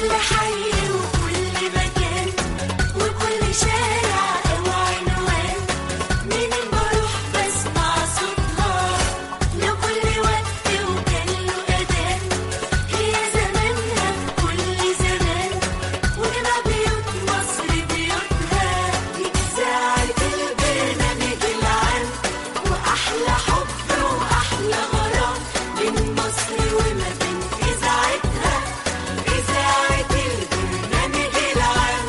كل حي وكل مكان وكل شارع أو عنوان منين بروح بسمع صوتها لكل وقت وكان له أذان هي زمانها في كل زمان وجمع بيوت مصر بيوتها إذاعة البرنامج العام وأحلى حب وأحلى غرام بين مصر وما بين إذاعتها إذاعة البرنامج العام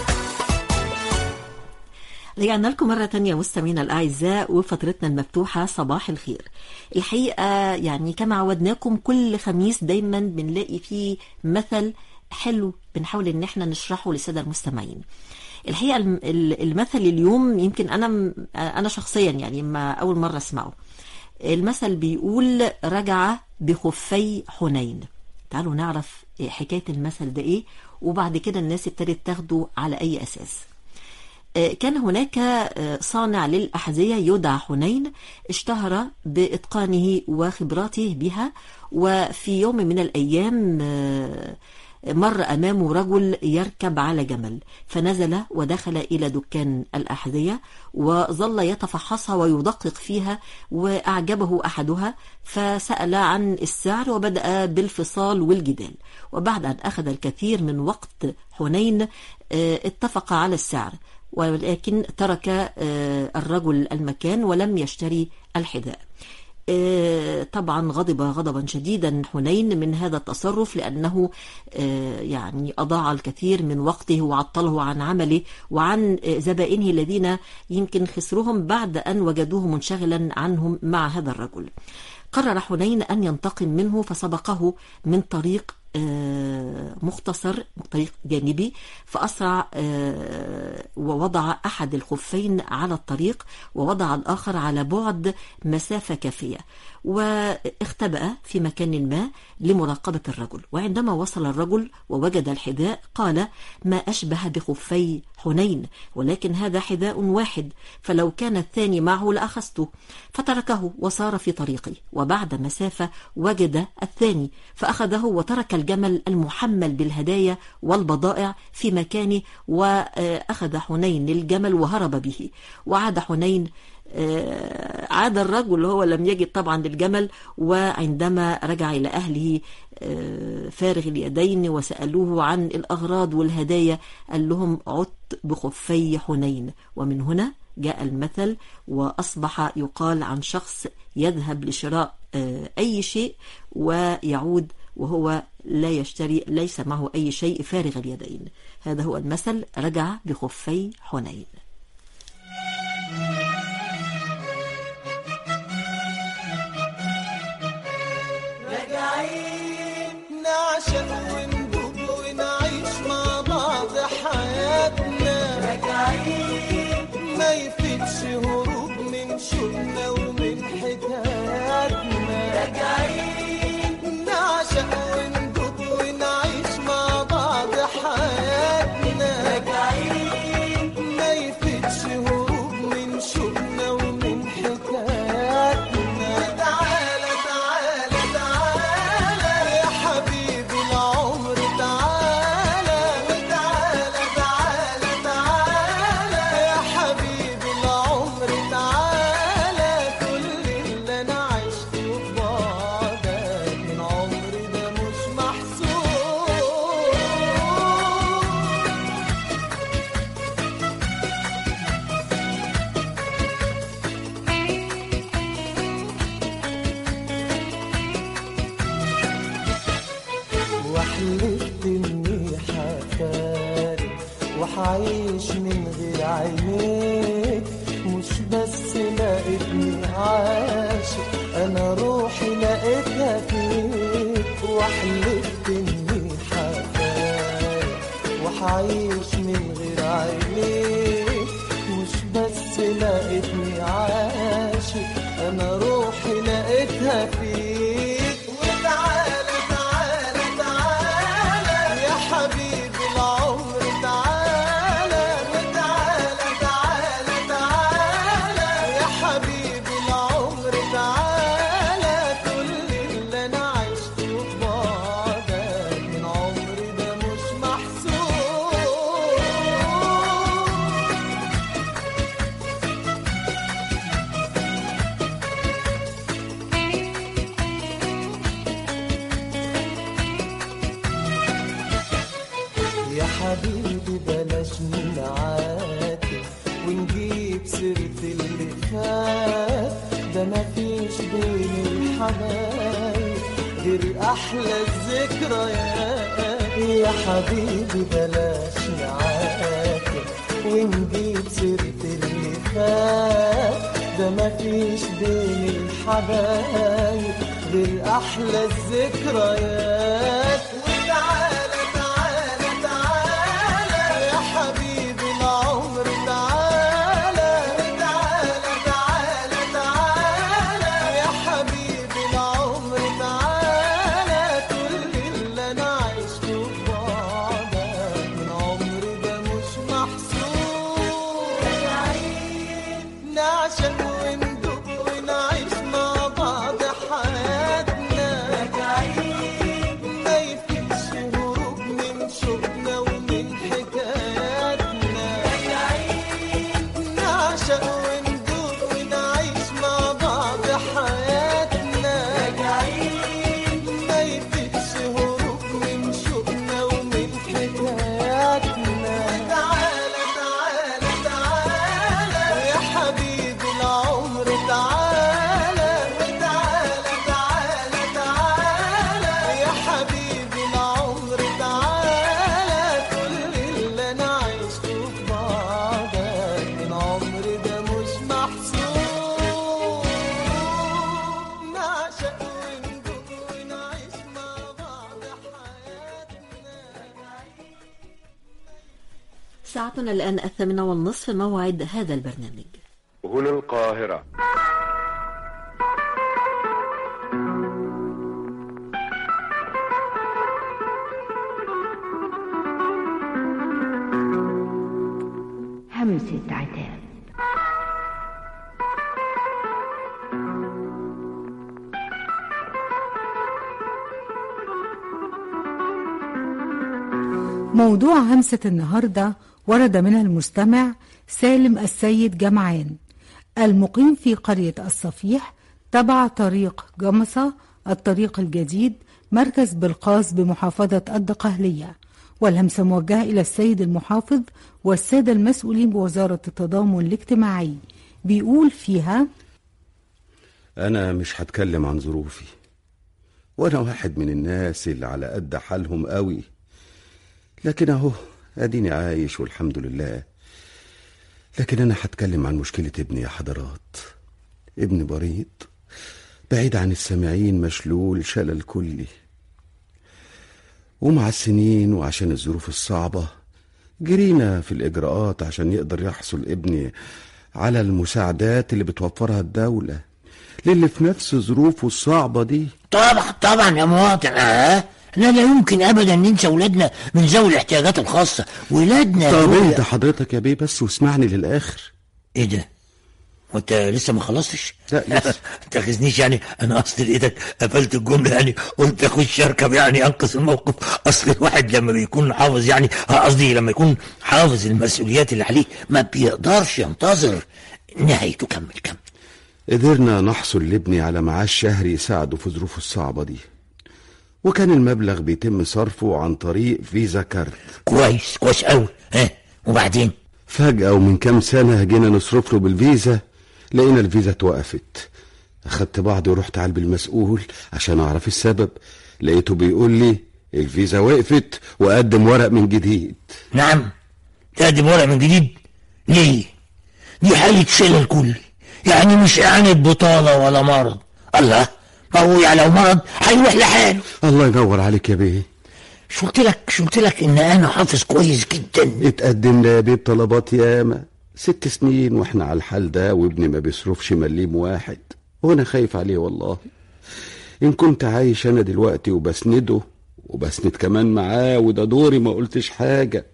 رجعنا لكم مرة تانية مستمعينا الأعزاء وفترتنا المفتوحة صباح الخير الحقيقة يعني كما عودناكم كل خميس دايما بنلاقي فيه مثل حلو بنحاول ان احنا نشرحه للسادة المستمعين الحقيقة الم- ال- المثل اليوم يمكن أنا م- أنا شخصيا يعني ما أول مرة أسمعه المثل بيقول رجع بخفي حنين تعالوا نعرف حكاية المثل ده إيه وبعد كده الناس ابتدت تاخده على أي أساس آه، كان هناك آه، صانع للأحذية يدعى حنين اشتهر بإتقانه وخبراته بها وفي يوم من الأيام آه، مر أمامه رجل يركب على جمل فنزل ودخل إلى دكان الأحذية وظل يتفحصها ويدقق فيها وأعجبه أحدها فسأل عن السعر وبدأ بالفصال والجدال وبعد أن أخذ الكثير من وقت حنين آه، اتفق على السعر ولكن ترك آه، الرجل المكان ولم يشتري الحذاء آه، طبعا غضب غضبا شديدا حنين من هذا التصرف لأنه آه، يعني أضاع الكثير من وقته وعطله عن عمله وعن آه، زبائنه الذين يمكن خسرهم بعد أن وجدوه منشغلا عنهم مع هذا الرجل قرر حنين أن ينتقم منه فسبقه من طريق آه، مختصر طريق جانبي فأسرع آه، ووضع أحد الخفين على الطريق ووضع الآخر على بعد مسافة كافية واختبأ في مكان ما لمراقبة الرجل وعندما وصل الرجل ووجد الحذاء قال ما أشبه بخفي حنين ولكن هذا حذاء واحد فلو كان الثاني معه لأخذته فتركه وصار في طريقه وبعد مسافة وجد الثاني فأخذه وترك الجمل المحمل بالهدايا والبضائع في مكانه وأخذ حنين الجمل وهرب به وعاد حنين آه، عاد الرجل هو لم يجد طبعا الجمل وعندما رجع إلى أهله آه، فارغ اليدين وسألوه عن الأغراض والهدايا قال لهم عدت بخفي حنين ومن هنا جاء المثل وأصبح يقال عن شخص يذهب لشراء آه، أي شيء ويعود وهو لا يشتري ليس معه أي شيء فارغ اليدين هذا هو المثل رجع بخفي حنين راجعين نعشق وندوب ونعيش مع بعض حياتنا راجعين ما يفيدش هروب من شوقنا ومن حكاياتنا راجعين نعشق وندوب ونعيش مع بعض حياتنا راجعين ما يفيدش هروب من شوقنا ومن حكاياتنا تعالى تعالى تعالى يا حبيبي العمر تعالى وتعالى تعالى تعالى يا حبيبي العمر تعالى كل اللي انا عشته في بعدك من عمري ده مش محسوب وحلفت اني حفارق وحعيش من غير عينيك مش بس لقيتني عاشق انا روحي لقيتها فيك وحلفت اني حفارق وحعيش من غير عينيك مش بس لقيتني عاشق انا روحي لقيتها فيك وتعالى تعالى تعالى يا حبيبي العمر تعالى وتعالى تعالى تعالى يا حبيبي العمر تعالى كل اللي انا عشته في بعدك من عمري ده مش محسوب أحلى الذكريات يا حبيبي بلاش نعاتب ونجيب سيرة اللي فات ده مفيش بين الحبايب غير أحلى الذكريات وتعالى تعالى تعالى يا حبيبي العمر تعالى تعالى تعالى تعالى يا حبيبي العمر تعالى كل اللي انا عشته في بعدك من عمري ده مش محسوب نعشق وندوب ونعيش مع بعض حياتنا ما يفيش هروب من شوقنا ومن حكاياتنا نعشق وندوب ونعيش مع بعض حياتنا ما يفيش هروب من شوقنا ومن حكاياتنا تعالى تعالى تعالى يا حبيبي العمر تعالى تعالى تعالى تعالى يا حبيبي العمر تعالى كل اللي انا عشته في بعدك من عمري ده مش محسوب نعشق وندوب ونعيش مع بعض حياتنا ساعتنا الآن الثامنة والنصف موعد هذا البرنامج هنا القاهرة همسة عتاب موضوع همسة النهاردة ورد منها المستمع سالم السيد جمعان المقيم في قرية الصفيح تبع طريق جمصة الطريق الجديد مركز بلقاس بمحافظة الدقهلية والهمسة موجهة إلى السيد المحافظ والسادة المسؤولين بوزارة التضامن الاجتماعي بيقول فيها أنا مش هتكلم عن ظروفي وأنا واحد من الناس اللي على قد حالهم قوي لكن أهو أديني عايش والحمد لله لكن أنا هتكلم عن مشكلة ابني يا حضرات ابني مريض بعيد عن السامعين مشلول شلل كلي ومع السنين وعشان الظروف الصعبة جرينا في الإجراءات عشان يقدر يحصل ابني على المساعدات اللي بتوفرها الدولة للي في نفس ظروفه الصعبة دي طبعا طبعا يا مواطن اه لا لا يمكن ابدا ننسى ولادنا من ذوي الاحتياجات الخاصه ولادنا طب دول- انت حضرتك يا بيه بس واسمعني للآخر ايه ده وانت لسه ما خلصتش لا، لسه. تاخذنيش يعني انا قصدي لقيتك قفلت الجمله يعني قلت اخش اركب يعني انقذ الموقف اصل الواحد لما بيكون حافظ يعني آه، قصدي لما يكون حافظ المسؤوليات اللي عليه ما بيقدرش ينتظر نهايته كمل كمل قدرنا نحصل لابني على معاش شهري يساعده في ظروفه الصعبة دي وكان المبلغ بيتم صرفه عن طريق فيزا كارت كويس كويس قوي ها وبعدين فجأة ومن كام سنة جينا نصرف له بالفيزا لقينا الفيزا اتوقفت أخدت بعضي ورحت على المسؤول عشان أعرف السبب لقيته بيقول لي الفيزا وقفت وقدم ورق من جديد نعم تقدم ورق من جديد ليه دي حالة شلل كلي يعني مش إعانة بطالة ولا مرض الله ما هو يعني لو مرض هيروح لحاله الله ينور عليك يا بيه شو قلت لك شو قلت لك ان انا حافظ كويس جدا اتقدم لي يا بيه بطلبات ياما ست سنين واحنا على الحال ده وابني ما بيصرفش مليم واحد وانا خايف عليه والله ان كنت عايش انا دلوقتي وبسنده وبسند كمان معاه وده دوري ما قلتش حاجة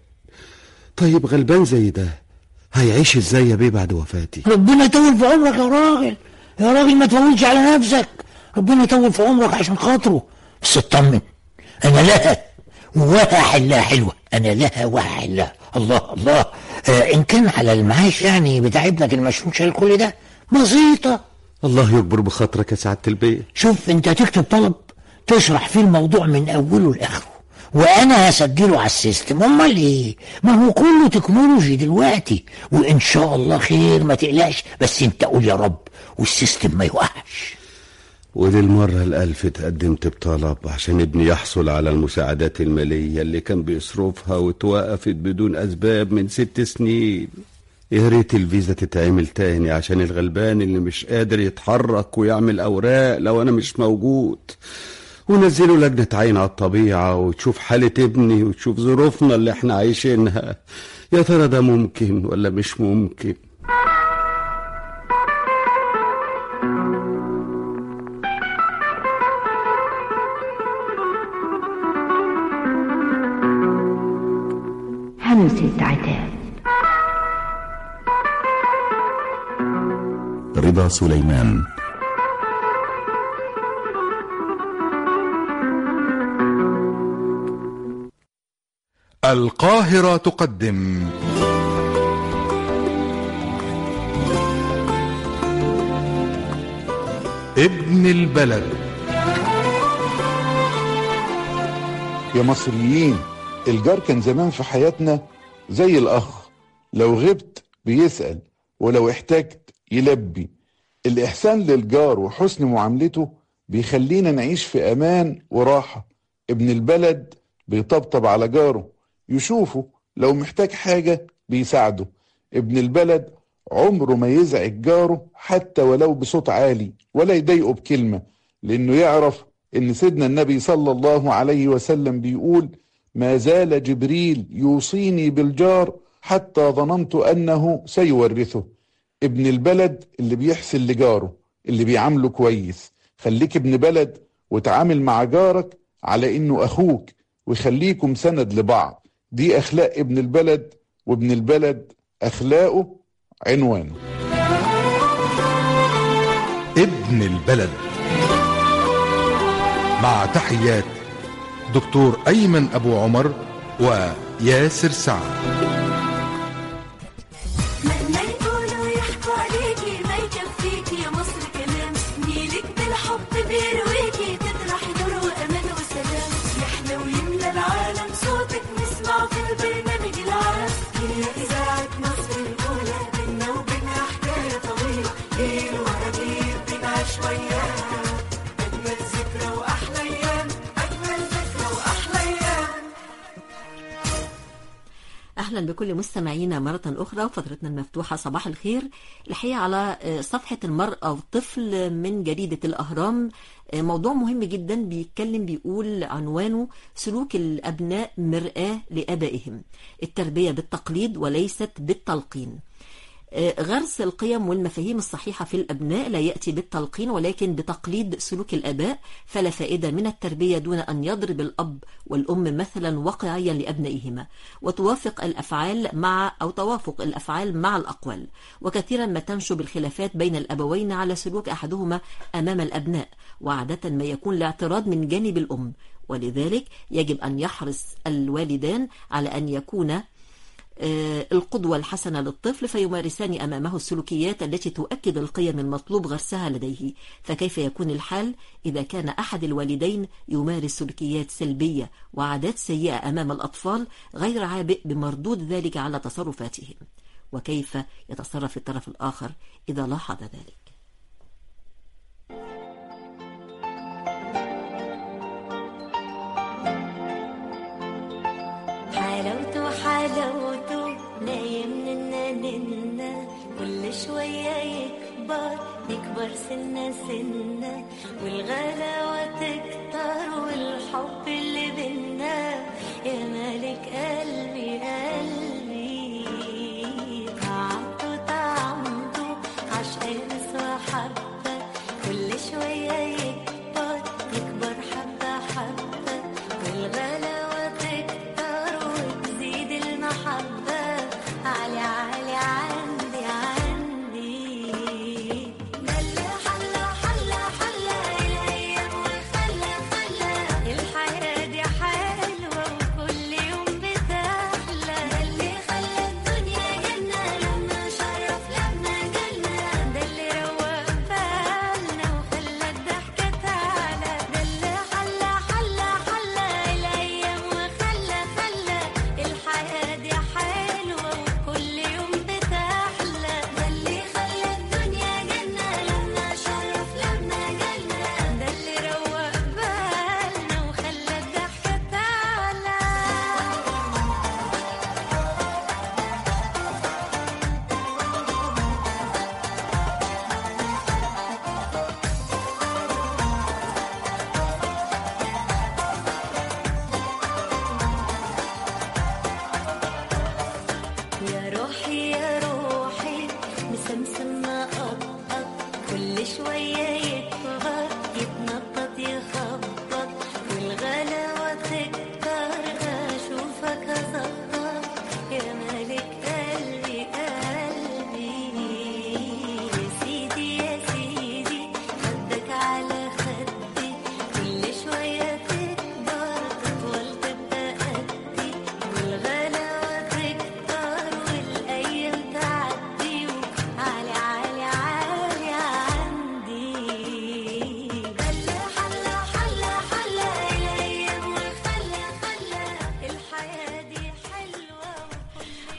طيب غلبان زي ده هيعيش ازاي يا بيه بعد وفاتي ربنا يطول في عمرك يا راجل يا راجل ما تطولش على نفسك ربنا يطول في عمرك عشان خاطره بس اطمن انا لها وهحلها حلوه انا لها وهحلها الله الله آه ان كان على المعاش يعني بتاع ابنك المشروط شايل كل ده بسيطه الله يكبر بخاطرك يا سعادة البيه شوف انت تكتب طلب تشرح فيه الموضوع من اوله لاخره وانا هسجله على السيستم امال ايه ما هو كله تكنولوجي دلوقتي وان شاء الله خير ما تقلقش بس انت قول يا رب والسيستم ما يوقعش وللمرة الألف اتقدمت بطلب عشان ابني يحصل على المساعدات المالية اللي كان بيصرفها وتوقفت بدون أسباب من ست سنين يا ريت الفيزا تتعمل تاني عشان الغلبان اللي مش قادر يتحرك ويعمل أوراق لو أنا مش موجود ونزلوا لجنة عين على الطبيعة وتشوف حالة ابني وتشوف ظروفنا اللي احنا عايشينها يا ترى ده ممكن ولا مش ممكن همسة عتاب رضا سليمان القاهرة تقدم ابن البلد يا مصريين الجار كان زمان في حياتنا زي الأخ لو غبت بيسأل ولو احتجت يلبي الإحسان للجار وحسن معاملته بيخلينا نعيش في أمان وراحة ابن البلد بيطبطب على جاره يشوفه لو محتاج حاجة بيساعده ابن البلد عمره ما يزعج جاره حتى ولو بصوت عالي ولا يضايقه بكلمة لأنه يعرف إن سيدنا النبي صلى الله عليه وسلم بيقول ما زال جبريل يوصيني بالجار حتى ظننت أنه سيورثه ابن البلد اللي بيحسن لجاره اللي بيعامله كويس خليك ابن بلد وتعامل مع جارك على انه اخوك وخليكم سند لبعض دي اخلاق ابن البلد وابن البلد اخلاقه عنوانه ابن البلد مع تحيات دكتور أيمن أبو عمر وياسر سعد مهما يقولوا يحكوا عليكي ما يكفيكي يا مصر كلام نيلك بالحب بيرويكي تطرحي نور وامان وسلام يحلى ويملى العالم صوتك نسمع في البرنامج العام هي اذاعه مصر الاولى بينا وبينها حكايه طويله ليل ورا ليل بنعيش وياها اجمل ذكرى واحلى ايام اجمل ذكرى واحلى ايام اهلا بكل مستمعينا مره اخرى وفترتنا المفتوحه صباح الخير الحقيقه على آه، صفحه المراه والطفل من جريده الاهرام آه، موضوع مهم جدا بيتكلم بيقول عنوانه سلوك الابناء مراه لابائهم التربيه بالتقليد وليست بالتلقين آه، غرس القيم والمفاهيم الصحيحة في الأبناء لا يأتي بالتلقين ولكن بتقليد سلوك الآباء فلا فائدة من التربية دون أن يضرب الأب والأم مثلا واقعيا لأبنائهما وتوافق الأفعال مع أو توافق الأفعال مع الأقوال وكثيرا ما تنشب الخلافات بين الأبوين على سلوك أحدهما أمام الأبناء وعادة ما يكون الاعتراض من جانب الأم ولذلك يجب أن يحرص الوالدان على أن يكون آه، القدوة الحسنة للطفل فيمارسان أمامه السلوكيات التي تؤكد القيم المطلوب غرسها لديه فكيف يكون الحال إذا كان أحد الوالدين يمارس سلوكيات سلبية وعادات سيئة أمام الأطفال غير عابئ بمردود ذلك على تصرفاتهم وكيف يتصرف الطرف الآخر إذا لاحظ ذلك حلاوته حلاوته نايم ننا ننا كل شوية يكبر يكبر سنة سنة والغلاوة تكتر والحب اللي بينا يا مالك قلبي قلبي طعمته طعمته عشان وحبة كل شوية يكبر يكبر حبة حبة والغلاوة تكتر وتزيد المحبة عالي عالي عندي عندي ملا حلا حلا حلا الأيام وخلا خلا الحياة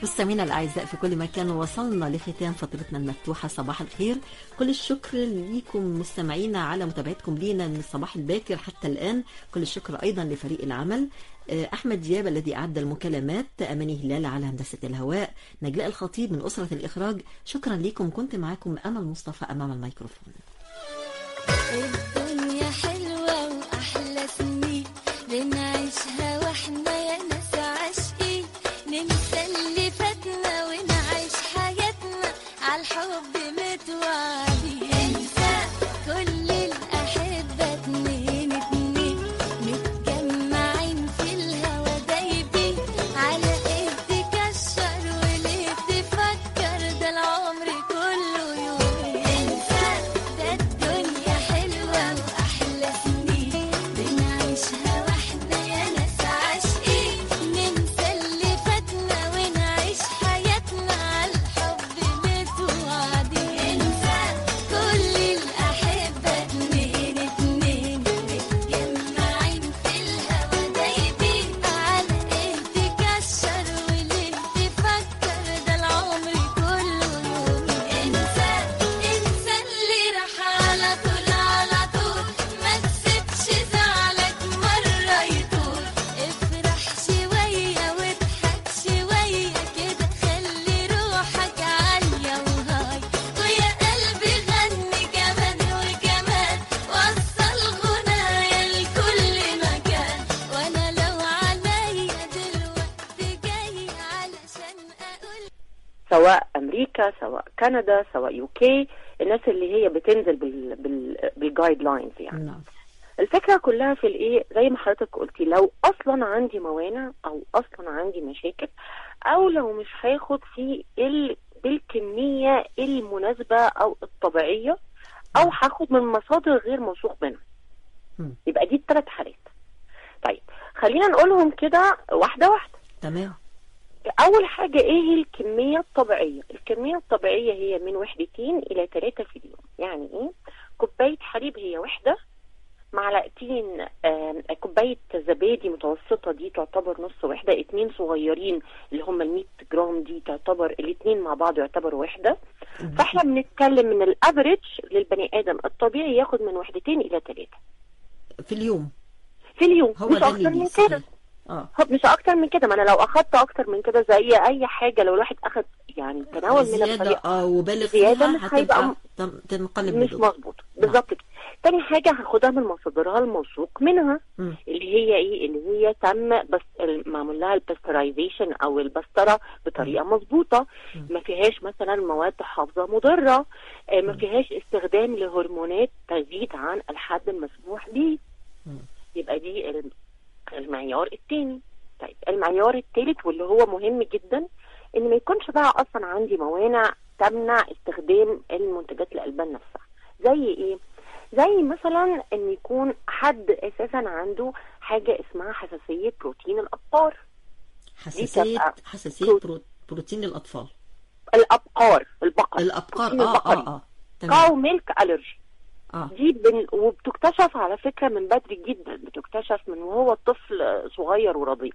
مستمعينا الاعزاء في كل مكان وصلنا لختام فترتنا المفتوحه صباح الخير كل الشكر ليكم مستمعينا على متابعتكم لينا من الصباح الباكر حتى الان كل الشكر ايضا لفريق العمل آه، احمد دياب الذي اعد المكالمات اماني هلال على هندسه الهواء نجلاء الخطيب من اسره الاخراج شكرا لكم كنت معكم امل مصطفى امام الميكروفون الدنيا حلوة وأحلى سنين بنعيشها واحنا يا ناس عاشقين ننسى اللي فاتنا ونعيش حياتنا عالحب متوعدين انسى كل الأحبة اتنين اتنين متجمعين في الهوا دايبين على ايه تكشر وليه تفكر ده العمر كله يومين انسى ده الدنيا حلوة وأحلى سنين بنعيشها واحنا يا ناس عاشقين ننسى اللي فاتنا ونعيش حياتنا عالحب متوعدين انسى كل الأحبة اتنين اتنين متجمعين في الهوا دايبين على ايه تكشر وليه تفكر ده العمر كله يومين انسى انسى اللي راح على طول على طول ما تسيبش زعلك مرة يطول افرح شوية واضحك شوية كده خلي روحك عالية وهاي ويا قلبي غني كمان وكمان وصل غنايا لكل مكان وانا لو عليا دلوقتي جاي علشان اقول سواء امريكا سواء كندا سواء يوكي الناس اللي هي بتنزل بال بال بالجايد لاينز يعني نعم الفكره كلها في الايه زي ما حضرتك قلتي لو اصلا عندي موانع او اصلا عندي مشاكل او لو مش هاخد في ال بالكميه المناسبه او الطبيعيه او هاخد من مصادر غير موثوق منها مم. يبقى دي الثلاث حالات طيب خلينا نقولهم كده واحده واحده تمام أول حاجة إيه الكمية الطبيعية؟ الكمية الطبيعية هي من وحدتين إلى ثلاثة في اليوم، يعني إيه؟ كوباية حليب هي وحدة معلقتين آم، كوباية زبادي متوسطة دي تعتبر نص وحدة اتنين صغيرين اللي هم ال 100 جرام دي تعتبر الاتنين مع بعض يعتبروا وحدة فاحنا بنتكلم من الافريج للبني ادم الطبيعي ياخد من وحدتين الى ثلاثة في اليوم في اليوم هو مش ده اكتر اللي من صحيح. كده اه طب مش اكتر من كده ما انا لو اخدت اكتر من كده زي اي حاجه لو الواحد اخد يعني تناول من زيادة الطريقه اه وبالغ زيادة فيها مش هتبقى هيبقى تم- تنقلب مش لضد. مظبوط بالظبط كده تاني حاجه هاخدها من مصادرها الموثوق منها مم. اللي هي ايه اللي هي تم بس معمول لها الباسترايزيشن او البستره بطريقه مظبوطه ما فيهاش مثلا مواد حافظه مضره آه، ما فيهاش استخدام لهرمونات تزيد عن الحد المسموح به يبقى دي ال- المعيار التاني طيب المعيار التالت واللي هو مهم جدا ان ما يكونش بقى اصلا عندي موانع تمنع استخدام المنتجات الالبان نفسها زي ايه زي مثلا ان يكون حد اساسا عنده حاجه اسمها حساسيه بروتين الابقار حساسية تبقى حساسية بروت- برو- بروتين الأطفال الابقار البقر الأبقار بروتين اه البقري. اه اه كاو تمام ميلك الرجي اه دي بن... وبتكتشف على فكره من بدري جدا بتكتشف من وهو طفل صغير ورضيع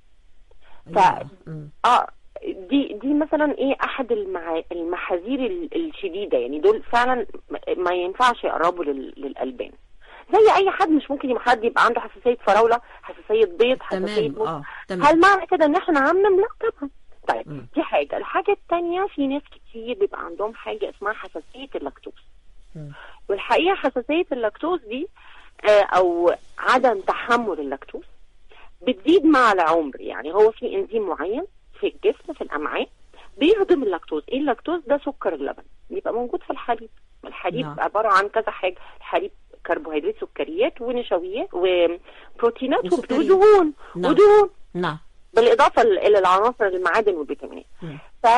ف... أيوة. مم. اه دي دي مثلا ايه احد المع... المحاذير ال- الشديده يعني دول فعلا م- ما ينفعش يقربوا لل... للالبان زي اي حد مش ممكن يبقى حد يبقى عنده حساسيه فراوله حساسيه بيض حساسيه تمام موز اه تمام هل معنى كده ان احنا نعمم لا طبعا طيب مم. دي حاجه الحاجه الثانيه في ناس كتير بيبقى عندهم حاجه اسمها حساسيه اللاكتوز مم. والحقيقه حساسيه اللاكتوز دي آه، او عدم تحمل اللاكتوز بتزيد مع العمر يعني هو في انزيم معين في الجسم في الامعاء بيهضم اللاكتوز ايه اللاكتوز ده سكر اللبن بيبقى موجود في الحليب الحليب نعم. عباره عن كذا حاجه الحليب كربوهيدرات سكريات ونشويات وبروتينات وسكريات. ودهون نعم. ودهون نعم بالاضافه ل- الى العناصر المعادن والفيتامينات مم.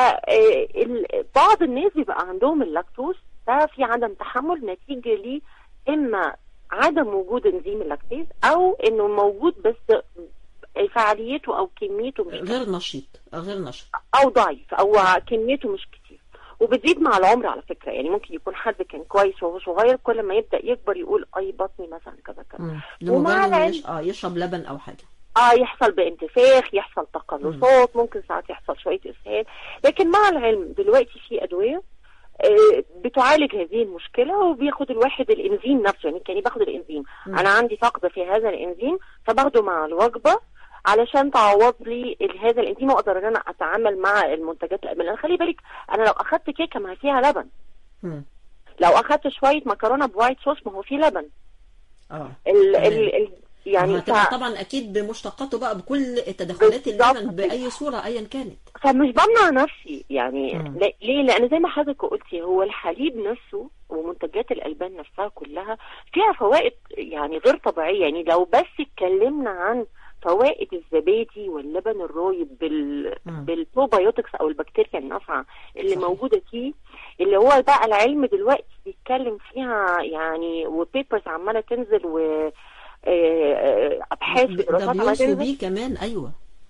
فبعض الناس بيبقى عندهم اللاكتوز ده في عدم تحمل نتيجه ل اما عدم وجود انزيم اللاكتيز او انه موجود بس فعاليته او كميته مش غير نشيط غير نشط او ضعيف او كميته مش كتير وبتزيد مع العمر على فكره يعني ممكن يكون حد كان كويس وهو صغير كل ما يبدا يكبر يقول اي بطني مثلا كذا كذا مم. ومع لمجرد إنه العلم- يش... اه يشرب لبن او حاجه اه يحصل بانتفاخ يحصل تقلصات ممكن ساعات يحصل شويه اسهال لكن مع العلم دلوقتي في ادويه آه، بتعالج هذه المشكله وبياخد الواحد الانزيم نفسه يعني كاني باخد الانزيم مم. انا عندي فقد في هذا الانزيم فباخده مع الوجبه علشان تعوض لي ال- هذا الانزيم واقدر ان انا اتعامل مع المنتجات الامنيه لان خلي بالك انا لو اخدت كيكه ما هي فيها لبن مم. لو اخدت شويه مكرونه بوايت صوص ما هو فيه لبن اه ال تمام. ال ال يعني هتبقى ف... طبعا اكيد بمشتقاته بقى بكل تدخلات بالظبط. اللبن باي صوره ايا كانت فمش بمنع نفسي يعني مم. لا- ليه لان زي ما حضرتك قلتي هو الحليب نفسه ومنتجات الالبان نفسها كلها فيها فوائد يعني غير طبيعيه يعني لو بس اتكلمنا عن فوائد الزبادي واللبن الرايب بال مم. بالبروبايوتكس او البكتيريا النافعه اللي صحيح. موجوده فيه اللي هو بقى العلم دلوقتي بيتكلم فيها يعني وبيبرز عماله تنزل و آه، آه، ابحاث ب- ده ودراسات عماله بيوصوا تنزل بيه كمان ايوه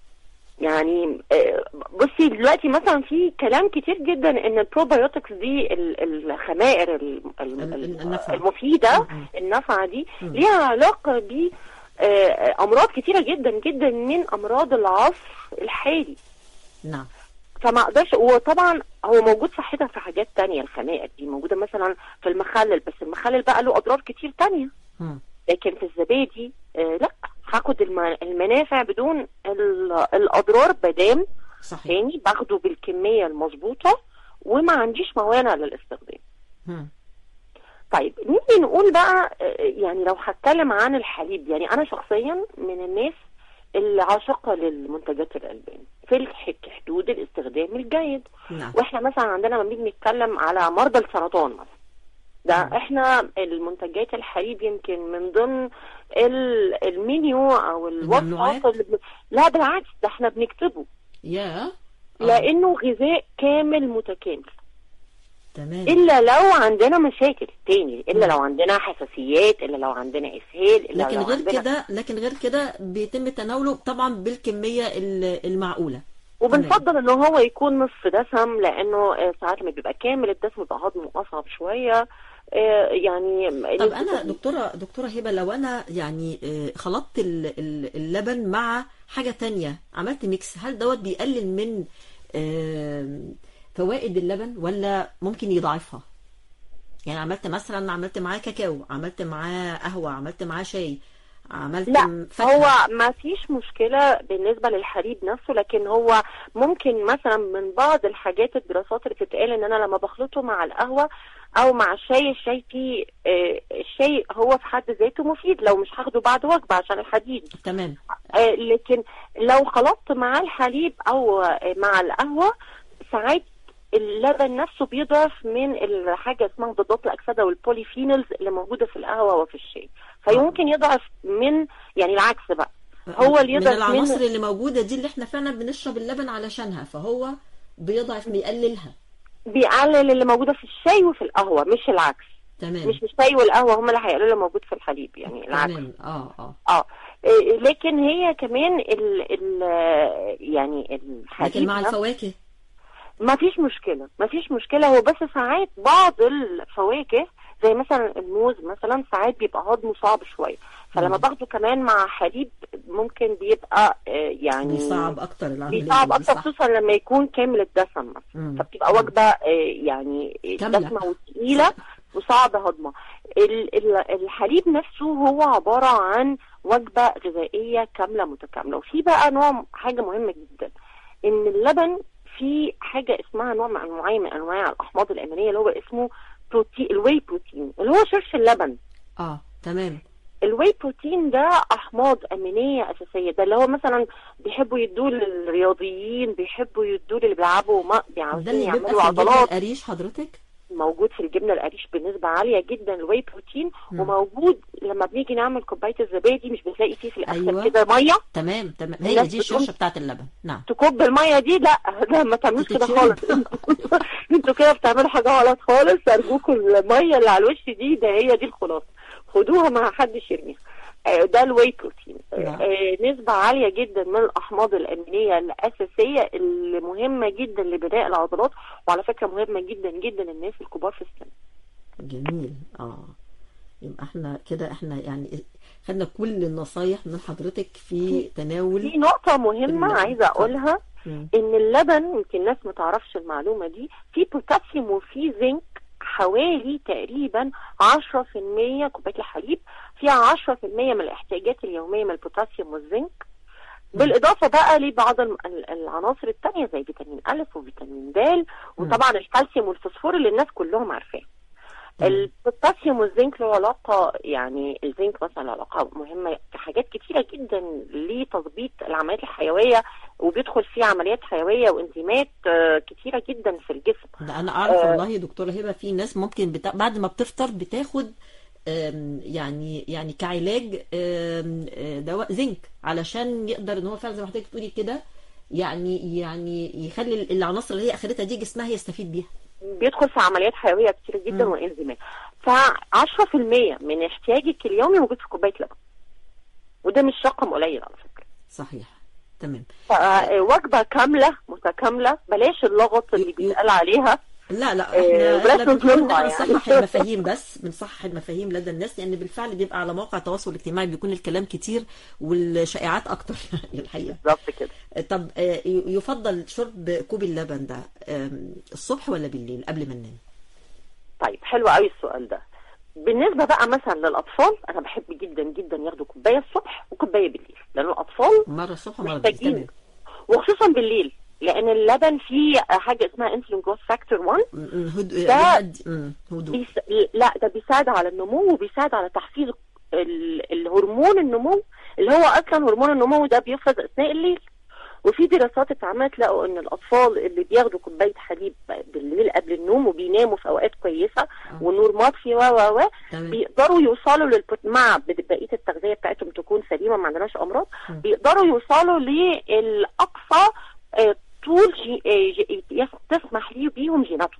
يعني آه، بصي دلوقتي مثلا في كلام كتير جدا ان البروبايوتكس دي ال- الخمائر ال- ال- ال- ال- النافعة. المفيده مم. النافعه دي مم. ليها علاقه ب آه، امراض كتيره جدا جدا من امراض العصر الحالي نعم فما اقدرش وطبعا هو موجود صحتها في حاجات تانية الخمائر دي موجوده مثلا في المخلل بس المخلل بقى له اضرار كتير تانية مم. لكن في الزبادي آه لا هاخد الم- المنافع بدون ال- الاضرار بدام صحيح تاني باخده بالكمية المظبوطة وما عنديش موانع للاستخدام مم. طيب نيجي نقول بقى آه، يعني لو هتكلم عن الحليب يعني انا شخصيا من الناس اللي عاشقة للمنتجات الألبان في الح- حدود الاستخدام الجيد نعم واحنا مثلا عندنا لما بنيجي نتكلم على مرضى السرطان مثلا ده مم. احنا المنتجات الحليب يمكن من ضمن ال- المنيو او الممنوعات؟ الوصفات اللي بن... لا بالعكس ده احنا بنكتبه يا آه. لانه غذاء كامل متكامل تمام الا لو عندنا مشاكل تاني الا مم. لو عندنا حساسيات الا لو عندنا اسهال الا لكن لو غير عندنا كده لكن غير كده بيتم تناوله طبعا بالكميه ال- المعقوله وبنفضل ان هو يكون نصف دسم لانه آه، ساعات لما بيبقى كامل الدسم بيبقى هضمه اصعب شويه آه، يعني طب انا دكتوره دكتوره هبه لو انا يعني آه، خلطت ال- ال- اللبن مع حاجه تانية عملت ميكس هل دوت بيقلل من آه، فوائد اللبن ولا ممكن يضاعفها يعني عملت مثلا عملت معاه كاكاو عملت معاه قهوه عملت معاه شاي عملت لا م- فاكهة. هو ما فيش مشكلة بالنسبة للحليب نفسه لكن هو ممكن مثلا من بعض الحاجات الدراسات اللي بتتقال ان انا لما بخلطه مع القهوة او مع الشاي الشاي فيه آه، الشاي هو في حد ذاته مفيد لو مش هاخده بعد وجبة عشان الحديد تمام آه، لكن لو خلطت مع الحليب او آه، مع القهوة ساعات اللبن نفسه بيضعف من الحاجة اسمها مضادات الأكسدة والبوليفينولز اللي موجودة في القهوة وفي الشاي فيمكن يضعف من يعني العكس بقى هو اللي من يضعف العناصر منه اللي موجوده دي اللي احنا فعلا بنشرب اللبن علشانها فهو بيضعف بيقللها بيقلل اللي موجودة في الشاي وفي القهوة مش العكس تمام مش الشاي والقهوة هم اللي هيقللوا اللي موجود في الحليب يعني العكس تمام اه اه اه إيه، لكن هي كمان ال ال يعني الحليب لكن مع نفسه- الفواكه ما فيش مشكلة ما فيش مشكلة هو بس ساعات بعض الفواكه زي مثلا الموز مثلا ساعات بيبقى هضمه صعب شوية فلما مم. باخده كمان مع حليب ممكن بيبقى آه، يعني بيصعب اكتر العمليه بيصعب دي، اكتر صح؟ خصوصا لما يكون كامل الدسم مثلا مم. فبتبقى وجبة آه، يعني كاملة. دسمة وتقيلة وصعب هضمها ال- ال- الحليب نفسه هو عبارة عن وجبة غذائية كاملة متكاملة وفي بقى نوع حاجة مهمة جدا ان اللبن في حاجة اسمها نوع من انواع من انواع الاحماض الامينية اللي هو اسمه بروتين الواي بروتين اللي هو شرش اللبن اه تمام الواي بروتين ده احماض امينيه اساسيه ده اللي هو مثلا بيحبوا يدوه للرياضيين بيحبوا يدوه اللي بيلعبوا ما ده بيعاوزين اللي بيبقى يعملوا في الجبنه عضلات القريش حضرتك موجود في الجبنه القريش بنسبه عاليه جدا الواي بروتين مم. وموجود لما بنيجي نعمل كوبايه الزبادي مش بتلاقي فيه في الاخر أيوة. كده ميه تمام تمام هي الناس دي بتقول- الشرشه بتاعت اللبن نعم تكب الميه دي لا ده ما تعملوش كده تتشرب. خالص انتوا كده بتعملوا حاجه غلط خالص ارجوكم الميه اللي على الوش دي ده هي دي الخلاصه خدوها ما حدش يرميها آه، ده الواي بروتين نعم. آه، نسبة عالية جدا من الأحماض الأمينية الأساسية اللي مهمة جدا لبناء العضلات وعلى فكرة مهمة جدا جدا الناس الكبار في السن جميل اه يبقى احنا كده احنا يعني خدنا كل النصايح من حضرتك في تناول في نقطة مهمة ال- عايزة أقولها مم. إن اللبن يمكن الناس ما تعرفش المعلومة دي فيه بوتاسيوم وفيه زنك حوالي تقريبا 10% كوباية الحليب فيها 10% من الاحتياجات اليومية من البوتاسيوم والزنك بالإضافة بقى لبعض الم- ال- العناصر التانية زي فيتامين أ وفيتامين د وطبعا الكالسيوم والفوسفور اللي الناس كلهم عارفاه البوتاسيوم والزنك له علاقة يعني الزنك مثلا له علاقة مهمة في حاجات كتيرة جدا لتظبيط العمليات الحيوية وبيدخل فيه عمليات حيوية وانزيمات آه، كتيرة جدا في الجسم ده انا اعرف آه. والله يا دكتوره هبه في ناس ممكن بتا... بعد ما بتفطر بتاخد آم، يعني يعني كعلاج آم، آه، دواء زنك علشان يقدر ان هو فعلا زي ما حضرتك بتقولي كده يعني يعني يخلي العناصر اللي هي اخدتها دي جسمها يستفيد بيها بيدخل في عمليات حيوية كتيرة جدا مم. وانزيمات ف 10% من احتياجك اليومي موجود في كوباية لبن وده مش رقم قليل على فكرة صحيح تمام فوجبة كاملة متكاملة بلاش اللغط اللي بيتقال عليها لا لا آه، احنا بلاش احنا بنحاول ان نظلمها احنا يعني. نصحح المفاهيم بس بنصحح المفاهيم لدى الناس لان بالفعل بيبقى على مواقع التواصل الاجتماعي بيكون الكلام كتير والشائعات اكتر الحقيقه بالظبط كده طب آه، يفضل شرب كوب اللبن ده آم، الصبح ولا بالليل قبل ما ننام طيب حلو قوي السؤال ده بالنسبة بقى مثلا للأطفال أنا بحب جدا جدا ياخدوا كوباية الصبح وكوباية بالليل لأن الأطفال مره الصبح ومره بالليل محتاجين تمام وخصوصا بالليل لأن اللبن فيه حاجة اسمها انسولين جروث فاكتور 1 م- م- هدوء ده- بيهدي- م، هدوء بيس... لا ده بيساعد على النمو وبيساعد على تحفيز ال... الهرمون النمو اللي هو اصلا هرمون النمو ده بيفرز اثناء الليل وفي دراسات اتعملت لقوا ان الاطفال اللي بياخدوا كوبايه حليب بالليل قبل النوم وبيناموا في اوقات كويسه والنور مطفي و و و تمام. بيقدروا يوصلوا للبت... مع بقيه التغذيه بتاعتهم تكون سليمه ما عندناش امراض م. بيقدروا يوصلوا للاقصى آه، طول جي... آه، جي... يس- تسمح لي بيهم جيناتهم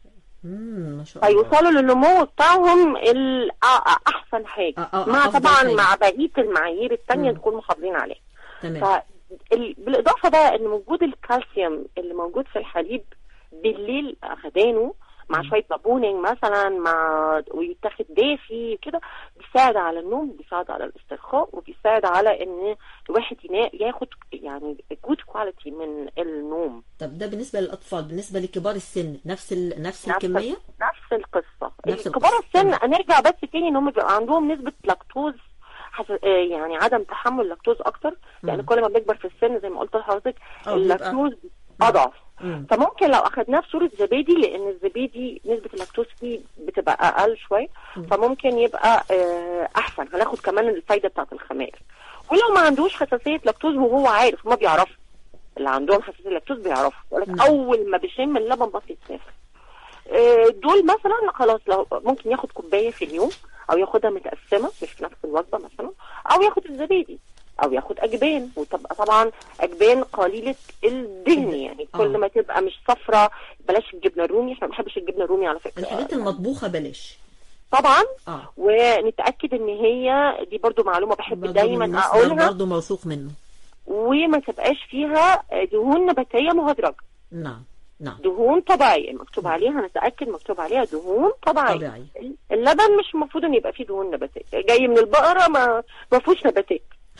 مم، ما شاء الله فيوصلوا للنمو بتاعهم ال- أ- أ- احسن حاجه آه، آه، مع أفضل طبعا حاجة. مع بقيه المعايير التانية مم. نكون محافظين عليها تمام ف ال- بالاضافه بقى ان وجود الكالسيوم اللي موجود في الحليب بالليل اخدانه مع شويه بابونينج مثلا مع ويتاخد دافي كده بيساعد على النوم بيساعد على الاسترخاء وبيساعد على ان الواحد ينا- ياخد يعني جود كواليتي من النوم طب ده بالنسبه للاطفال بالنسبه لكبار السن نفس ال... نفس نفس الكميه نفس القصه نفس كبار القصة. السن نرجع بس تاني ان هم بيبقى عندهم نسبه لاكتوز حس... آه، يعني عدم تحمل لاكتوز اكتر لان مم. كل ما بنكبر في السن زي ما قلت لحضرتك آه، بيبقى- اللاكتوز اضعف مم. فممكن لو اخدناه في صوره زبادي لان الزبادي نسبه اللاكتوز فيه بتبقى اقل شويه فممكن يبقى آه، احسن هناخد كمان الفايده بتاعت الخمائر ولو ما عندوش حساسيه لاكتوز وهو عارف ما بيعرفوا اللي عندهم حساسيه لاكتوز بيعرفوا يقول لك نعم. اول ما بيشم اللبن بس يتسافر آه، دول مثلا خلاص لو ممكن ياخد كوبايه في اليوم او ياخدها متقسمه مش في نفس الوجبه مثلا او ياخد الزبادي او ياخد اجبان وتبقى طبعا اجبان قليله الدهن يعني آه. كل ما تبقى مش صفرة بلاش الجبنه الرومي احنا ما بنحبش الجبنه الرومي على فكره الحاجات المطبوخه بلاش طبعا اه ونتاكد ان هي دي برضو معلومه بحب برضه دايما المصدر اقولها برضه موثوق منه وما تبقاش فيها دهون نباتيه مهدرجه نعم نعم دهون طبيعيه مكتوب عليها نتاكد مكتوب عليها دهون طبيعيه طبيعي اللبن مش المفروض ان يبقى فيه دهون نباتيه جاي من البقره ما ما فيهوش نباتات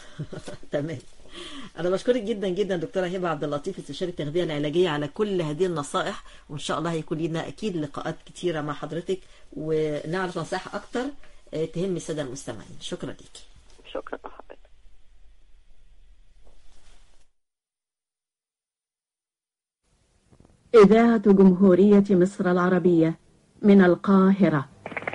تمام انا بشكرك جدا جدا دكتوره هبه عبد اللطيف استشاري التغذيه العلاجيه على كل هذه النصائح وان شاء الله هيكون لنا اكيد لقاءات كتيره مع حضرتك ونعرف نصائح اكتر آه، تهم الساده المستمعين شكرا ليكي شكرا لحضرتك إذاعة جمهورية مصر العربية من القاهرة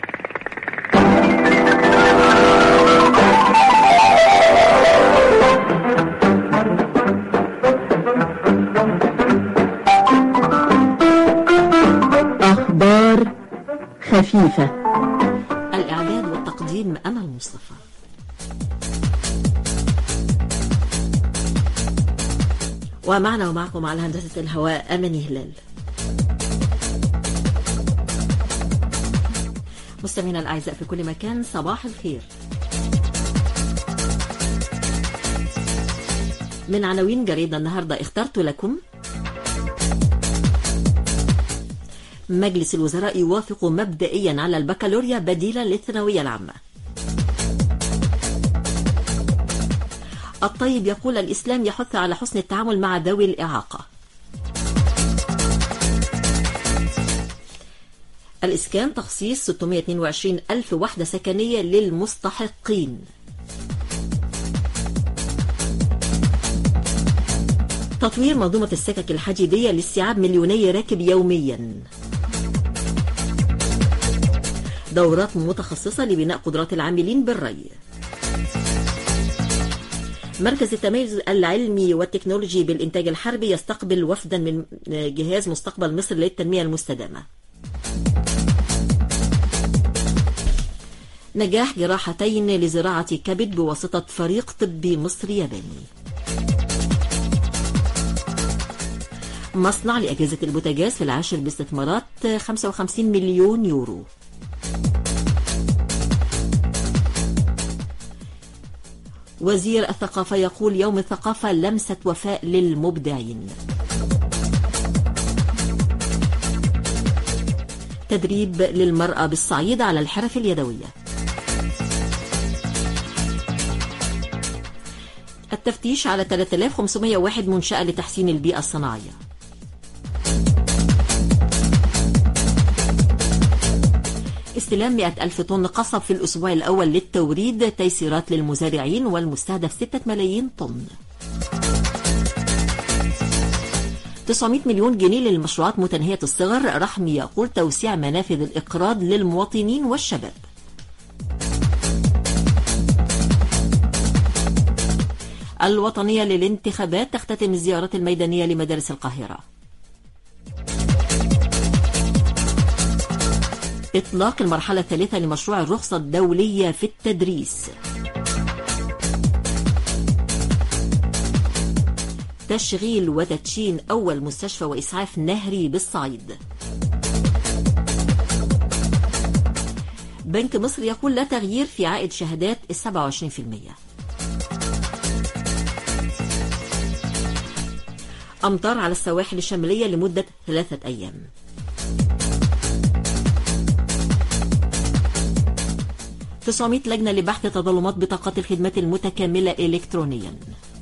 أخبار خفيفة الاعداد والتقديم انا المصطفى ومعنا ومعكم على هندسه الهواء امني هلال مستمعينا الاعزاء في كل مكان صباح الخير من عناوين جريدة النهاردة اخترت لكم مجلس الوزراء يوافق مبدئيا على البكالوريا بديلا للثانوية العامة الطيب يقول الإسلام يحث على حسن التعامل مع ذوي الإعاقة الإسكان تخصيص 622 ألف وحدة سكنية للمستحقين تطوير منظومة السكك الحديدية لاستيعاب مليوني راكب يوميا دورات متخصصة لبناء قدرات العاملين بالري مركز التميز العلمي والتكنولوجي بالإنتاج الحربي يستقبل وفدا من جهاز مستقبل مصر للتنمية المستدامة نجاح جراحتين لزراعة كبد بواسطة فريق طبي مصري ياباني مصنع لأجهزة البوتاجاز في العاشر باستثمارات 55 مليون يورو وزير الثقافة يقول يوم الثقافة لمسة وفاء للمبدعين تدريب للمرأة بالصعيد على الحرف اليدوية التفتيش على 3501 منشأة لتحسين البيئة الصناعية استلام 100 ألف طن قصب في الأسبوع الأول للتوريد تيسيرات للمزارعين والمستهدف 6 ملايين طن 900 مليون جنيه للمشروعات متناهية الصغر رحمي يقول توسيع منافذ الإقراض للمواطنين والشباب الوطنية للانتخابات تختتم الزيارات الميدانية لمدارس القاهرة إطلاق المرحلة الثالثة لمشروع الرخصة الدولية في التدريس تشغيل وتدشين أول مستشفى وإسعاف نهري بالصعيد بنك مصر يقول لا تغيير في عائد شهادات ال 27% أمطار على السواحل الشمالية لمدة ثلاثة أيام تسعمائة لجنة لبحث تظلمات بطاقات الخدمات المتكاملة إلكترونيا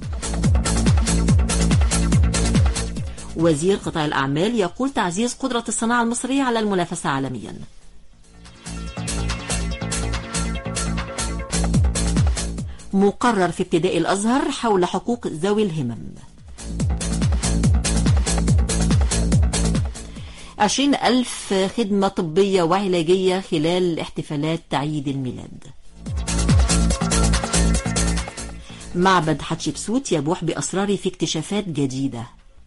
وزير قطاع الأعمال يقول تعزيز قدرة الصناعة المصرية على المنافسة عالميا مقرر في ابتداء الأزهر حول حقوق ذوي الهمم عشرين ألف خدمة طبية وعلاجية خلال احتفالات عيد الميلاد معبد حتشبسوت يبوح بأسراره في اكتشافات جديدة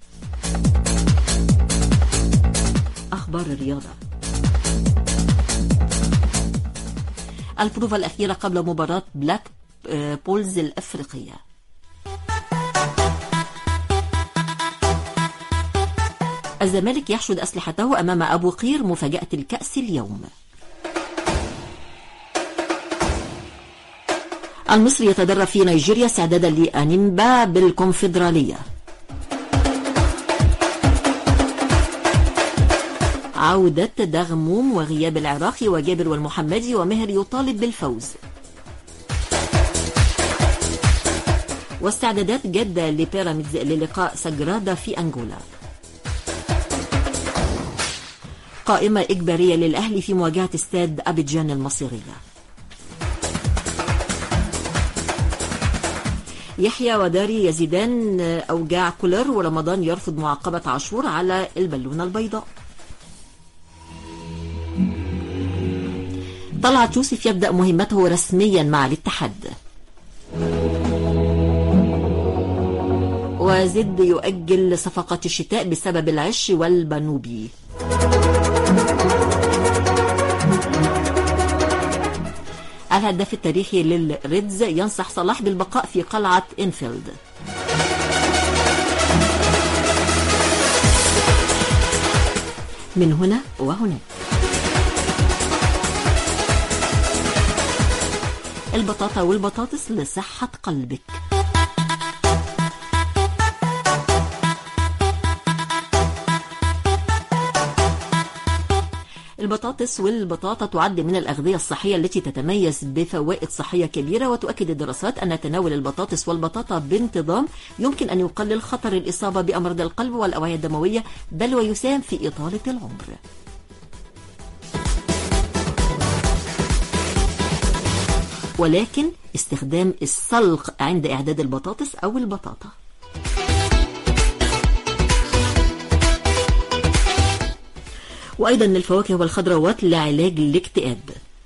أخبار الرياضة البروفة الأخيرة قبل مباراة بلاك بولز الأفريقية الزمالك يحشد أسلحته أمام أبو قير مفاجأة الكأس اليوم المصري يتدرب في نيجيريا استعدادا لأنيمبا بالكونفدرالية عودة دغموم وغياب العراقي وجابر والمحمدي ومهر يطالب بالفوز واستعدادات جدة لبيراميدز للقاء سجرادة في أنجولا قائمة إجبارية للأهلي في مواجهة استاد أبيجان المصيرية يحيى وداري يزيدان أوجاع كولر ورمضان يرفض معاقبة عاشور على البالونة البيضاء طلعت يوسف يبدأ مهمته رسميا مع الاتحاد وزد يؤجل صفقة الشتاء بسبب العش والبنوبي الهداف التاريخي للريدز ينصح صلاح بالبقاء في قلعة إنفيلد من هنا وهناك البطاطا والبطاطس لصحة قلبك البطاطس والبطاطا تعد من الأغذية الصحية التي تتميز بفوائد صحية كبيرة وتؤكد الدراسات أن تناول البطاطس والبطاطا بانتظام يمكن أن يقلل خطر الإصابة بأمراض القلب والأوعية الدموية بل ويساهم في إطالة العمر ولكن استخدام السلق عند إعداد البطاطس أو البطاطا وأيضا الفواكه والخضروات لعلاج الاكتئاب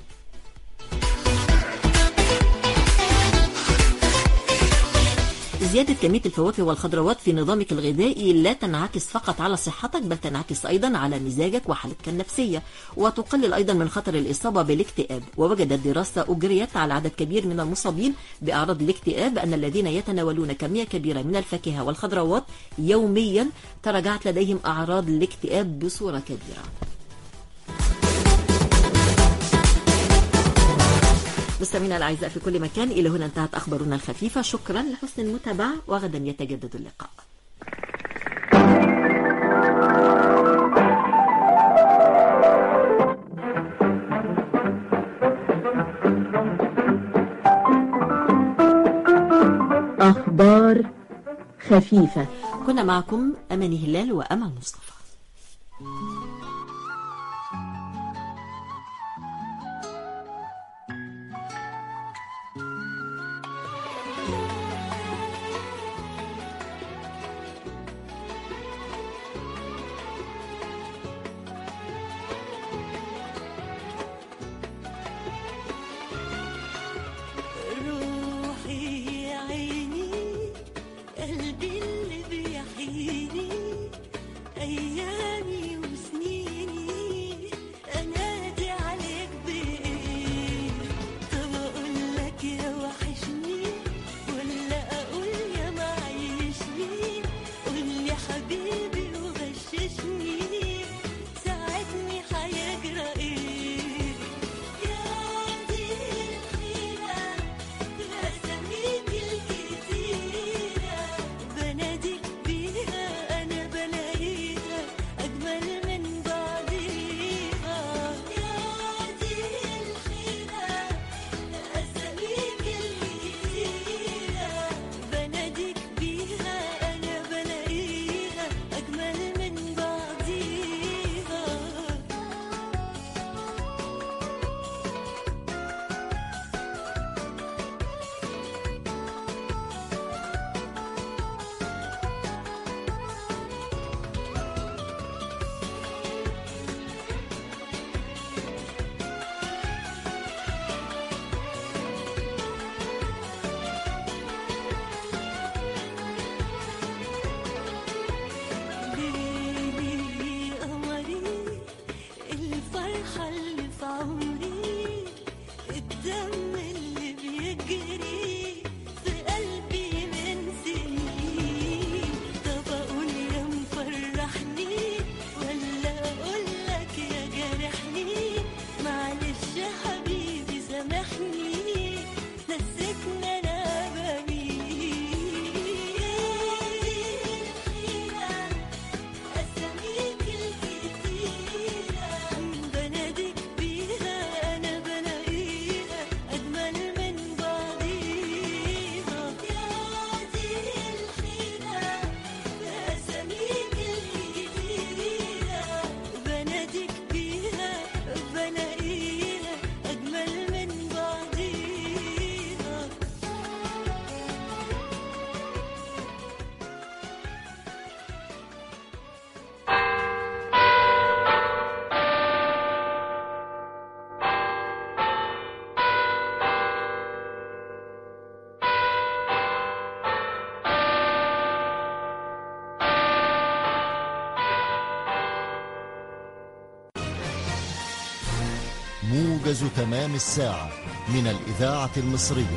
زيادة كمية الفواكه والخضروات في نظامك الغذائي لا تنعكس فقط على صحتك بل تنعكس أيضا على مزاجك وحالتك النفسية وتقلل أيضا من خطر الإصابة بالاكتئاب ووجدت دراسة أجريت على عدد كبير من المصابين بأعراض الاكتئاب أن الذين يتناولون كمية كبيرة من الفاكهة والخضروات يوميا تراجعت لديهم أعراض الاكتئاب بصورة كبيرة مستمعينا الاعزاء في كل مكان الى هنا انتهت اخبارنا الخفيفه شكرا لحسن المتابعه وغدا يتجدد اللقاء أخبار خفيفة كنا معكم اماني هلال وامل مصطفى روحي يا عيني قلبي اللي بيحييني أيامي وسنيني أنادي عليك بإيه طب أقول لك يا وحشني ولا أقول يا معيشني قول لي حبيبي وغششني ساعدني هيجرى إيه يا دي الحيرة بأساميك الكتيرة بناديك بيها أنا بلاقيها أجمل من بعضيها يا دي الحيرة بأساميك الكتيرة بناديك بيها أنا بلاقيها أجمل من بعضيها ليلي قمري الفرحة اللي في عمري الدم اللي بيجري في قلبي من سنين طب أقول يا مفرحني ولا أقول لك يا جارحني معلش يا حبيبي سامحني نسيتني أنا بمين أساميك الكتيرة بناديك بيها أنا بلاقيها أجمل من بعضيها يا دي الحيرة بأساميك الكتيرة بناديك بيها بلاقيها أجمل من بعضيها موجز تمام الساعة من الإذاعة المصرية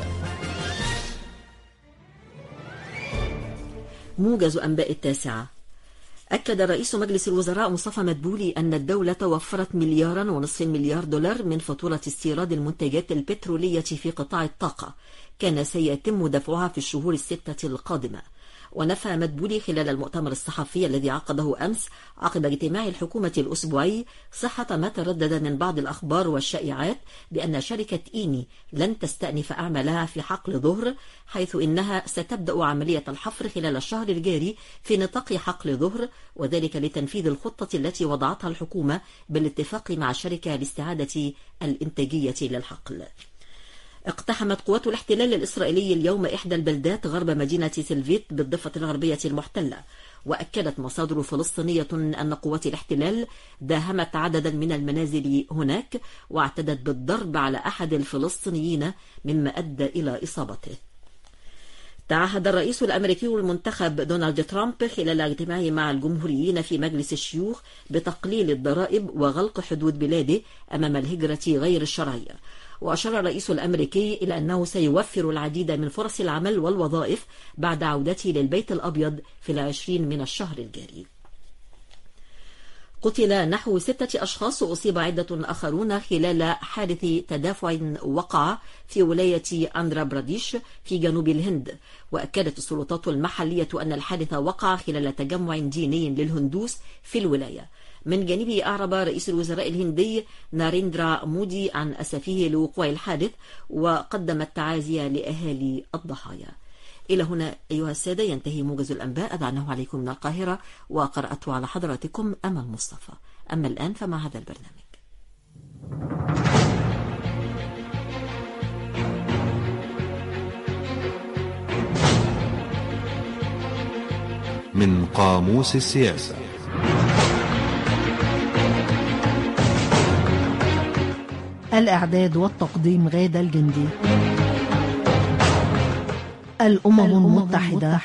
موجز أنباء التاسعة أكد رئيس مجلس الوزراء مصطفى مدبولي أن الدولة وفرت مليارا ونصف مليار دولار من فاتورة استيراد المنتجات البترولية في قطاع الطاقة كان سيتم دفعها في الشهور الستة القادمة ونفى مدبولي خلال المؤتمر الصحفي الذي عقده أمس عقب اجتماع الحكومة الأسبوعي صحة ما تردد من بعض الأخبار والشائعات بأن شركة إيني لن تستأنف أعمالها في حقل ظهر حيث إنها ستبدأ عملية الحفر خلال الشهر الجاري في نطاق حقل ظهر وذلك لتنفيذ الخطة التي وضعتها الحكومة بالاتفاق مع الشركة لاستعادة الإنتاجية للحقل. اقتحمت قوات الاحتلال الإسرائيلي اليوم إحدى البلدات غرب مدينة سلفيت بالضفة الغربية المحتلة وأكدت مصادر فلسطينية أن قوات الاحتلال داهمت عددا من المنازل هناك واعتدت بالضرب على أحد الفلسطينيين مما أدى إلى إصابته تعهد الرئيس الأمريكي المنتخب دونالد ترامب خلال اجتماعه مع الجمهوريين في مجلس الشيوخ بتقليل الضرائب وغلق حدود بلاده أمام الهجرة غير الشرعية وأشار الرئيس الأمريكي إلى أنه سيوفر العديد من فرص العمل والوظائف بعد عودته للبيت الأبيض في العشرين من الشهر الجاري قتل نحو ستة أشخاص وأصيب عدة آخرون خلال حادث تدافع وقع في ولاية أندرا براديش في جنوب الهند وأكدت السلطات المحلية أن الحادث وقع خلال تجمع ديني للهندوس في الولاية من جانبه أعرب رئيس الوزراء الهندي ناريندرا مودي عن أسفه لوقوع الحادث وقدم التعازي لأهالي الضحايا إلى هنا أيها السادة ينتهي موجز الأنباء أدعناه عليكم من القاهرة وقرأته على حضراتكم أمل مصطفى أما الآن فمع هذا البرنامج من قاموس السياسة الإعداد والتقديم غادة الجندي الأمم المتحدة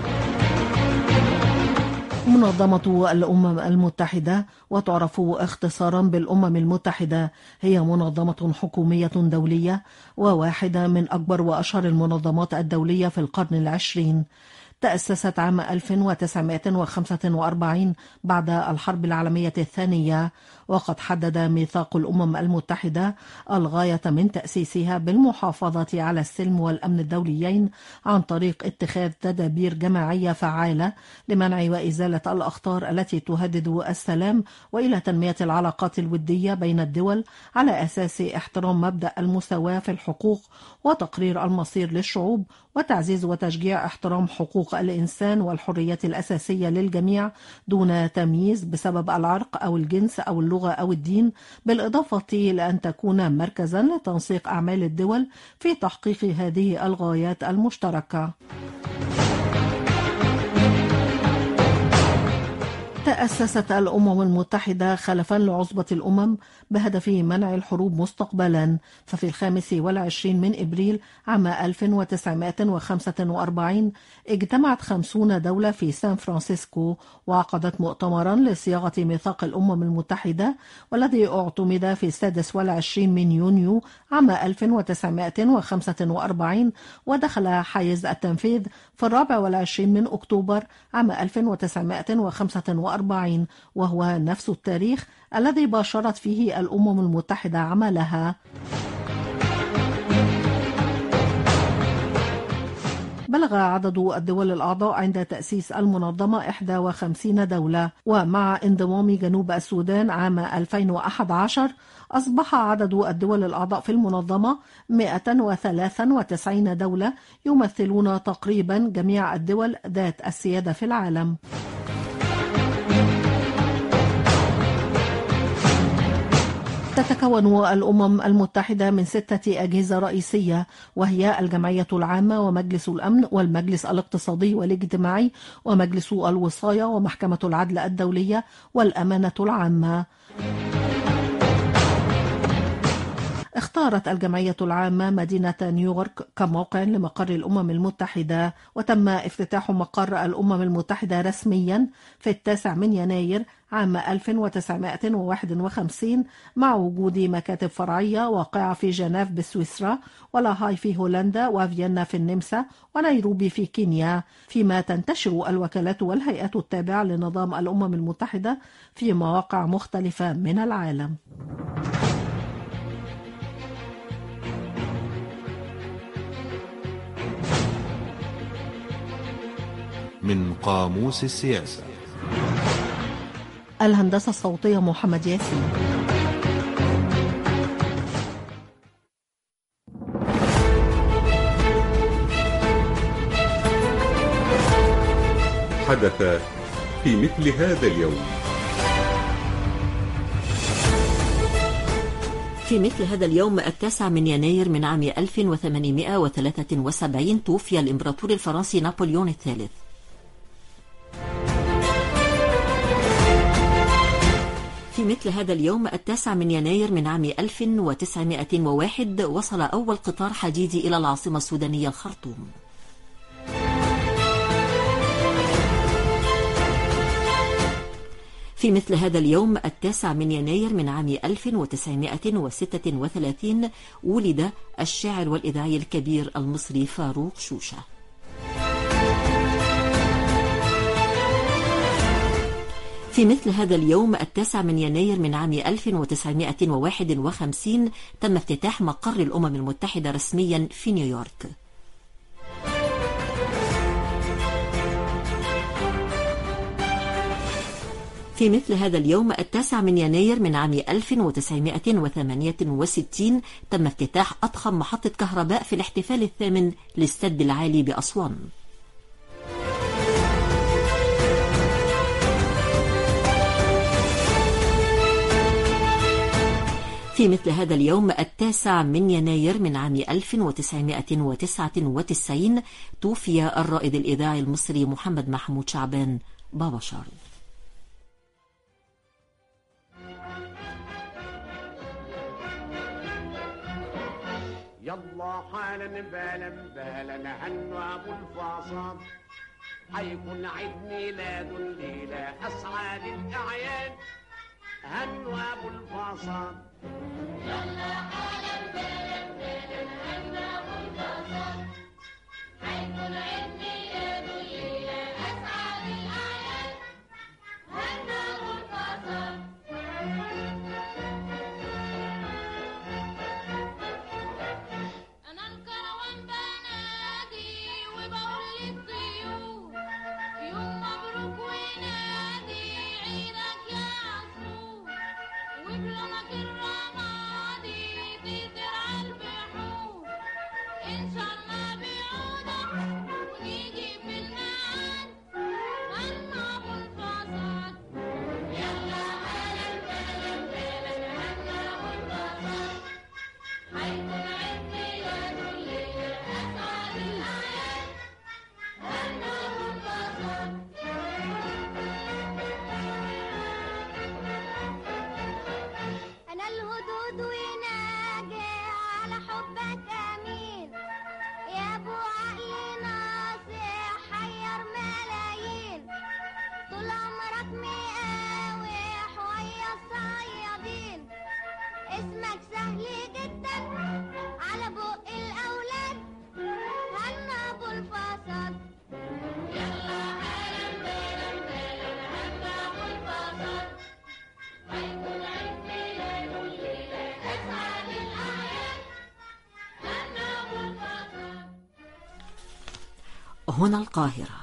منظمة الأمم المتحدة وتعرف اختصارا بالأمم المتحدة هي منظمة حكومية دولية وواحدة من أكبر وأشهر المنظمات الدولية في القرن العشرين تأسست عام 1945 بعد الحرب العالمية الثانية وقد حدد ميثاق الأمم المتحدة الغاية من تأسيسها بالمحافظة على السلم والأمن الدوليين عن طريق اتخاذ تدابير جماعية فعالة لمنع وإزالة الأخطار التي تهدد السلام وإلى تنمية العلاقات الودية بين الدول على أساس احترام مبدأ المساواة في الحقوق وتقرير المصير للشعوب وتعزيز وتشجيع احترام حقوق الإنسان والحريات الأساسية للجميع دون تمييز بسبب العرق أو الجنس أو اللغة أو الدين بالإضافة إلى أن تكون مركزا لتنسيق أعمال الدول في تحقيق هذه الغايات المشتركة. تأسست الأمم المتحدة خلفا لعصبة الأمم بهدف منع الحروب مستقبلا ففي الخامس والعشرين من إبريل عام 1945 اجتمعت خمسون دولة في سان فرانسيسكو وعقدت مؤتمرا لصياغة ميثاق الأمم المتحدة والذي اعتمد في السادس والعشرين من يونيو عام 1945 ودخل حيز التنفيذ في الرابع والعشرين من أكتوبر عام 1945 1940 وهو نفس التاريخ الذي باشرت فيه الأمم المتحدة عملها بلغ عدد الدول الأعضاء عند تأسيس المنظمة 51 دولة ومع انضمام جنوب السودان عام 2011 أصبح عدد الدول الأعضاء في المنظمة 193 دولة يمثلون تقريبا جميع الدول ذات السيادة في العالم تتكون الأمم المتحدة من ستة أجهزة رئيسية وهي الجمعية العامة ومجلس الأمن والمجلس الاقتصادي والاجتماعي ومجلس الوصاية ومحكمة العدل الدولية والأمانة العامة. اختارت الجمعية العامة مدينة نيويورك كموقع لمقر الأمم المتحدة وتم افتتاح مقر الأمم المتحدة رسميا في التاسع من يناير عام 1951 مع وجود مكاتب فرعية واقعة في جنيف بسويسرا ولاهاي في هولندا وفيينا في النمسا ونيروبي في كينيا فيما تنتشر الوكالات والهيئات التابعة لنظام الأمم المتحدة في مواقع مختلفة من العالم. من قاموس السياسة الهندسة الصوتية محمد ياسين حدث في مثل هذا اليوم في مثل هذا اليوم التاسع من يناير من عام 1873 توفي الإمبراطور الفرنسي نابليون الثالث في مثل هذا اليوم التاسع من يناير من عام 1901 وصل أول قطار حديدي إلى العاصمة السودانية الخرطوم في مثل هذا اليوم التاسع من يناير من عام 1936 ولد الشاعر والإذاعي الكبير المصري فاروق شوشة في مثل هذا اليوم التاسع من يناير من عام 1951 تم افتتاح مقر الأمم المتحدة رسميا في نيويورك في مثل هذا اليوم التاسع من يناير من عام 1968 تم افتتاح أضخم محطة كهرباء في الاحتفال الثامن للسد العالي بأسوان في مثل هذا اليوم التاسع من يناير من عام 1999 توفي الرائد الإذاعي المصري محمد محمود شعبان بابا شارل يلا حالا بالا بالا هنو ابو الفاصل حيكون عيد ميلاد الليلة أسعد الأعياد هنو أبو الفاصل يلا حالا بالا بالا هنو أبو الفاصل حيكون عيد ميلاد الليلة أسعد الأعياد هنو أبو الفاصل أنا الكروان بنادي وبقول للطيور يوم مبروك ونادي عيدك يا عصفور وبلونك الرمادي تزرع البحور إن شاء الله بعودك ونيجي في الميعاد هنا أبو الفصل يلا هلا بلا بلا هنا أبو الفصل حيكون عيد ميلاد الليلة أسعد الأعياد هنا أبو الفصل أنا الهدود وناجي على حبك أمين يا أبو عقل ناصح حير ملايين طول عمرك مقاوح ويا الصيادين اسمك سهل جدا على بق الأولاد هنا أبو الفصل يلا هلا بلا بلا هنا أبو الفصل حيكون عيد ميلاد الليلة أسعد الأعياد هنا أبو الفصل هنا القاهرة